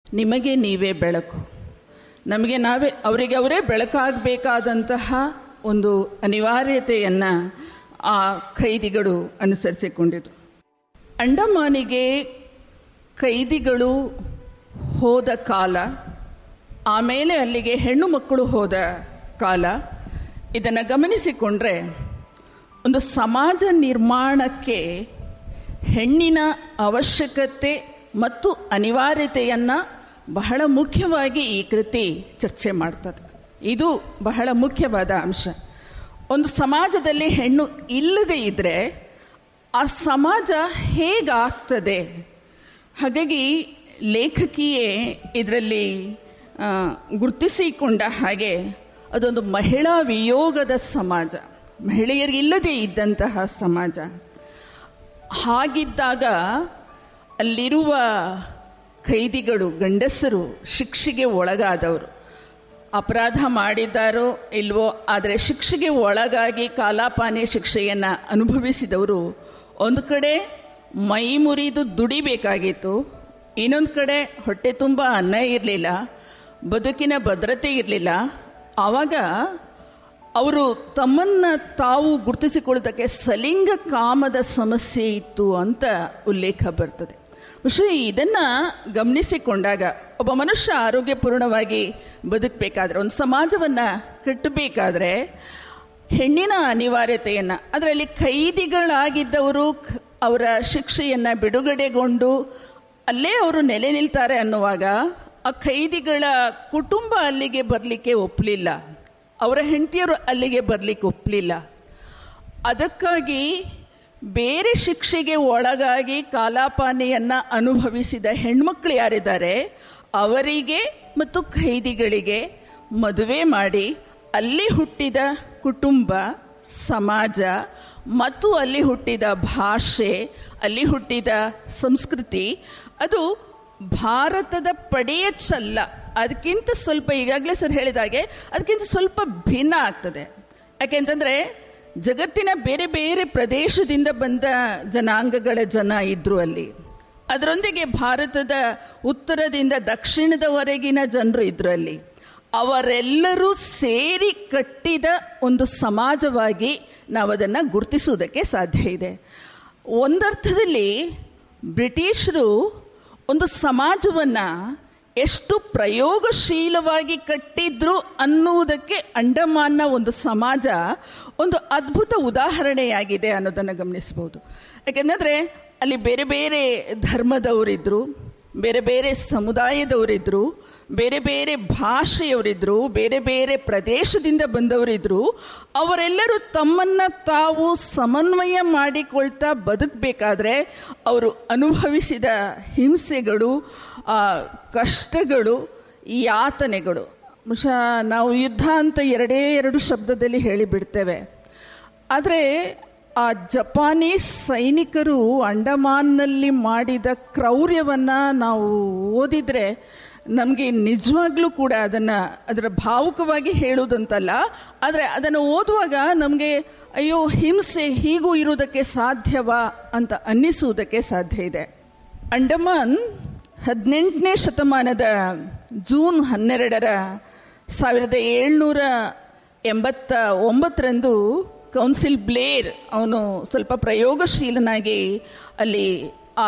ನಿಮಗೆ ನೀವೇ ಬೆಳಕು ನಮಗೆ ನಾವೇ ಅವರಿಗೆ ಅವರೇ ಬೆಳಕಾಗಬೇಕಾದಂತಹ ಒಂದು ಅನಿವಾರ್ಯತೆಯನ್ನು ಆ ಖೈದಿಗಳು ಅನುಸರಿಸಿಕೊಂಡಿದ್ರು ಅಂಡಮಾನಿಗೆ ಕೈದಿಗಳು ಹೋದ ಕಾಲ ಆಮೇಲೆ ಅಲ್ಲಿಗೆ ಹೆಣ್ಣು ಮಕ್ಕಳು ಹೋದ ಕಾಲ ಇದನ್ನು ಗಮನಿಸಿಕೊಂಡ್ರೆ ಒಂದು ಸಮಾಜ ನಿರ್ಮಾಣಕ್ಕೆ ಹೆಣ್ಣಿನ ಅವಶ್ಯಕತೆ ಮತ್ತು ಅನಿವಾರ್ಯತೆಯನ್ನು ಬಹಳ ಮುಖ್ಯವಾಗಿ ಈ ಕೃತಿ ಚರ್ಚೆ ಮಾಡ್ತದೆ ಇದು ಬಹಳ ಮುಖ್ಯವಾದ ಅಂಶ ಒಂದು ಸಮಾಜದಲ್ಲಿ ಹೆಣ್ಣು ಇಲ್ಲದೆ ಇದ್ದರೆ ಆ ಸಮಾಜ ಹೇಗಾಗ್ತದೆ ಹಾಗಾಗಿ ಲೇಖಕಿಯೇ ಇದರಲ್ಲಿ ಗುರುತಿಸಿಕೊಂಡ ಹಾಗೆ ಅದೊಂದು ಮಹಿಳಾ ವಿಯೋಗದ ಸಮಾಜ ಮಹಿಳೆಯರಿಲ್ಲದೆ ಇದ್ದಂತಹ ಸಮಾಜ ಹಾಗಿದ್ದಾಗ ಅಲ್ಲಿರುವ ಖೈದಿಗಳು ಗಂಡಸರು ಶಿಕ್ಷೆಗೆ ಒಳಗಾದವರು ಅಪರಾಧ ಮಾಡಿದ್ದಾರೋ ಇಲ್ವೋ ಆದರೆ ಶಿಕ್ಷೆಗೆ ಒಳಗಾಗಿ ಕಾಲಾಪಾನಿ ಶಿಕ್ಷೆಯನ್ನು ಅನುಭವಿಸಿದವರು ಒಂದು ಕಡೆ ಮೈ ಮುರಿದು ದುಡಿಬೇಕಾಗಿತ್ತು ಇನ್ನೊಂದು ಕಡೆ ಹೊಟ್ಟೆ ತುಂಬ ಅನ್ನ ಇರಲಿಲ್ಲ ಬದುಕಿನ ಭದ್ರತೆ ಇರಲಿಲ್ಲ ಆವಾಗ ಅವರು ತಮ್ಮನ್ನು ತಾವು ಗುರುತಿಸಿಕೊಳ್ಳೋದಕ್ಕೆ ಸಲಿಂಗ ಕಾಮದ ಸಮಸ್ಯೆ ಇತ್ತು ಅಂತ ಉಲ್ಲೇಖ ಬರ್ತದೆ ವಿಷಯ ಇದನ್ನು ಗಮನಿಸಿಕೊಂಡಾಗ ಒಬ್ಬ ಮನುಷ್ಯ ಆರೋಗ್ಯಪೂರ್ಣವಾಗಿ ಬದುಕಬೇಕಾದ್ರೆ ಒಂದು ಸಮಾಜವನ್ನು ಕಟ್ಟಬೇಕಾದ್ರೆ ಹೆಣ್ಣಿನ ಅನಿವಾರ್ಯತೆಯನ್ನು ಅದರಲ್ಲಿ ಕೈದಿಗಳಾಗಿದ್ದವರು ಅವರ ಶಿಕ್ಷೆಯನ್ನು ಬಿಡುಗಡೆಗೊಂಡು ಅಲ್ಲೇ ಅವರು ನೆಲೆ ನಿಲ್ತಾರೆ ಅನ್ನುವಾಗ ಆ ಖೈದಿಗಳ ಕುಟುಂಬ ಅಲ್ಲಿಗೆ ಬರಲಿಕ್ಕೆ ಒಪ್ಪಲಿಲ್ಲ ಅವರ ಹೆಂಡತಿಯರು ಅಲ್ಲಿಗೆ ಬರಲಿಕ್ಕೆ ಒಪ್ಪಲಿಲ್ಲ ಅದಕ್ಕಾಗಿ ಬೇರೆ ಶಿಕ್ಷೆಗೆ ಒಳಗಾಗಿ ಕಾಲಾಪಾನಿಯನ್ನು ಅನುಭವಿಸಿದ ಹೆಣ್ಮಕ್ಳು ಯಾರಿದ್ದಾರೆ ಅವರಿಗೆ ಮತ್ತು ಖೈದಿಗಳಿಗೆ ಮದುವೆ ಮಾಡಿ ಅಲ್ಲಿ ಹುಟ್ಟಿದ ಕುಟುಂಬ ಸಮಾಜ ಮತ್ತು ಅಲ್ಲಿ ಹುಟ್ಟಿದ ಭಾಷೆ ಅಲ್ಲಿ ಹುಟ್ಟಿದ ಸಂಸ್ಕೃತಿ ಅದು ಭಾರತದ ಪಡೆಯಚ್ಚಲ್ಲ ಅದಕ್ಕಿಂತ ಸ್ವಲ್ಪ ಈಗಾಗಲೇ ಸರ್ ಹೇಳಿದಾಗೆ ಅದಕ್ಕಿಂತ ಸ್ವಲ್ಪ ಭಿನ್ನ ಆಗ್ತದೆ ಯಾಕೆಂತಂದರೆ ಜಗತ್ತಿನ ಬೇರೆ ಬೇರೆ ಪ್ರದೇಶದಿಂದ ಬಂದ ಜನಾಂಗಗಳ ಜನ ಇದ್ದರು ಅಲ್ಲಿ ಅದರೊಂದಿಗೆ ಭಾರತದ ಉತ್ತರದಿಂದ ದಕ್ಷಿಣದವರೆಗಿನ ಜನರು ಇದ್ದರು ಅಲ್ಲಿ ಅವರೆಲ್ಲರೂ ಸೇರಿ ಕಟ್ಟಿದ ಒಂದು ಸಮಾಜವಾಗಿ ನಾವು ಅದನ್ನು ಗುರುತಿಸುವುದಕ್ಕೆ ಸಾಧ್ಯ ಇದೆ ಒಂದರ್ಥದಲ್ಲಿ ಬ್ರಿಟಿಷರು ಒಂದು ಸಮಾಜವನ್ನು ಎಷ್ಟು ಪ್ರಯೋಗಶೀಲವಾಗಿ ಕಟ್ಟಿದ್ರು ಅನ್ನುವುದಕ್ಕೆ ಅಂಡಮಾನ್ನ ಒಂದು ಸಮಾಜ ಒಂದು ಅದ್ಭುತ ಉದಾಹರಣೆಯಾಗಿದೆ ಅನ್ನೋದನ್ನು ಗಮನಿಸಬಹುದು ಯಾಕೆಂದರೆ ಅಲ್ಲಿ ಬೇರೆ ಬೇರೆ ಧರ್ಮದವರಿದ್ದರು ಬೇರೆ ಬೇರೆ ಸಮುದಾಯದವರಿದ್ದರು ಬೇರೆ ಬೇರೆ ಭಾಷೆಯವರಿದ್ದರು ಬೇರೆ ಬೇರೆ ಪ್ರದೇಶದಿಂದ ಬಂದವರಿದ್ದರು ಅವರೆಲ್ಲರೂ ತಮ್ಮನ್ನು ತಾವು ಸಮನ್ವಯ ಮಾಡಿಕೊಳ್ತಾ ಬದುಕಬೇಕಾದ್ರೆ ಅವರು ಅನುಭವಿಸಿದ ಹಿಂಸೆಗಳು ಕಷ್ಟಗಳು ಯಾತನೆಗಳು ಬಹುಶಃ ನಾವು ಯುದ್ಧ ಅಂತ ಎರಡೇ ಎರಡು ಶಬ್ದದಲ್ಲಿ ಹೇಳಿಬಿಡ್ತೇವೆ ಆದರೆ ಆ ಜಪಾನೀಸ್ ಸೈನಿಕರು ಅಂಡಮಾನ್ನಲ್ಲಿ ಮಾಡಿದ ಕ್ರೌರ್ಯವನ್ನು ನಾವು ಓದಿದರೆ ನಮಗೆ ನಿಜವಾಗ್ಲೂ ಕೂಡ ಅದನ್ನು ಅದರ ಭಾವುಕವಾಗಿ ಹೇಳುವುದಂತಲ್ಲ ಆದರೆ ಅದನ್ನು ಓದುವಾಗ ನಮಗೆ ಅಯ್ಯೋ ಹಿಂಸೆ ಹೀಗೂ ಇರುವುದಕ್ಕೆ ಸಾಧ್ಯವಾ ಅಂತ ಅನ್ನಿಸುವುದಕ್ಕೆ ಸಾಧ್ಯ ಇದೆ ಅಂಡಮಾನ್ ಹದಿನೆಂಟನೇ ಶತಮಾನದ ಜೂನ್ ಹನ್ನೆರಡರ ಸಾವಿರದ ಏಳ್ನೂರ ಎಂಬತ್ತ ಒಂಬತ್ತರಂದು ಕೌನ್ಸಿಲ್ ಬ್ಲೇರ್ ಅವನು ಸ್ವಲ್ಪ ಪ್ರಯೋಗಶೀಲನಾಗಿ ಅಲ್ಲಿ ಆ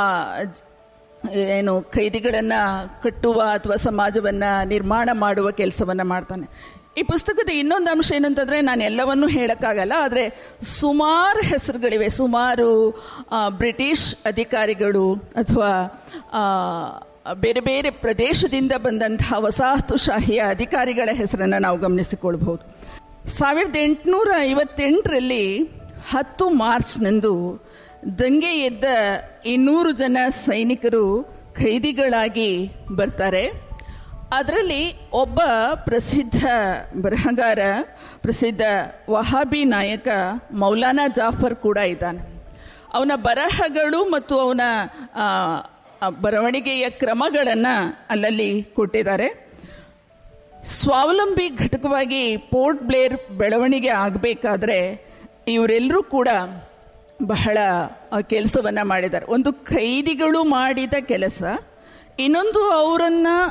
ಏನು ಖೈದಿಗಳನ್ನು ಕಟ್ಟುವ ಅಥವಾ ಸಮಾಜವನ್ನು ನಿರ್ಮಾಣ ಮಾಡುವ ಕೆಲಸವನ್ನು ಮಾಡ್ತಾನೆ ಈ ಪುಸ್ತಕದ ಇನ್ನೊಂದು ಅಂಶ ಏನಂತಂದರೆ ನಾನು ಎಲ್ಲವನ್ನೂ ಹೇಳೋಕ್ಕಾಗಲ್ಲ ಆದರೆ ಸುಮಾರು ಹೆಸರುಗಳಿವೆ ಸುಮಾರು ಬ್ರಿಟಿಷ್ ಅಧಿಕಾರಿಗಳು ಅಥವಾ ಬೇರೆ ಬೇರೆ ಪ್ರದೇಶದಿಂದ ಬಂದಂತಹ ವಸಾಹತುಶಾಹಿಯ ಅಧಿಕಾರಿಗಳ ಹೆಸರನ್ನು ನಾವು ಗಮನಿಸಿಕೊಳ್ಬಹುದು ಸಾವಿರದ ಎಂಟುನೂರ ಐವತ್ತೆಂಟರಲ್ಲಿ ಹತ್ತು ಮಾರ್ಚ್ನಂದು ದಂಗೆ ಎದ್ದ ಇನ್ನೂರು ಜನ ಸೈನಿಕರು ಖೈದಿಗಳಾಗಿ ಬರ್ತಾರೆ ಅದರಲ್ಲಿ ಒಬ್ಬ ಪ್ರಸಿದ್ಧ ಬರಹಗಾರ ಪ್ರಸಿದ್ಧ ವಹಾಬಿ ನಾಯಕ ಮೌಲಾನಾ ಜಾಫರ್ ಕೂಡ ಇದ್ದಾನೆ ಅವನ ಬರಹಗಳು ಮತ್ತು ಅವನ ಬರವಣಿಗೆಯ ಕ್ರಮಗಳನ್ನು ಅಲ್ಲಲ್ಲಿ ಕೊಟ್ಟಿದ್ದಾರೆ ಸ್ವಾವಲಂಬಿ ಘಟಕವಾಗಿ ಪೋರ್ಟ್ ಬ್ಲೇರ್ ಬೆಳವಣಿಗೆ ಆಗಬೇಕಾದ್ರೆ ಇವರೆಲ್ಲರೂ ಕೂಡ ಬಹಳ ಕೆಲಸವನ್ನು ಮಾಡಿದ್ದಾರೆ ಒಂದು ಖೈದಿಗಳು ಮಾಡಿದ ಕೆಲಸ ಇನ್ನೊಂದು ಅವರನ್ನು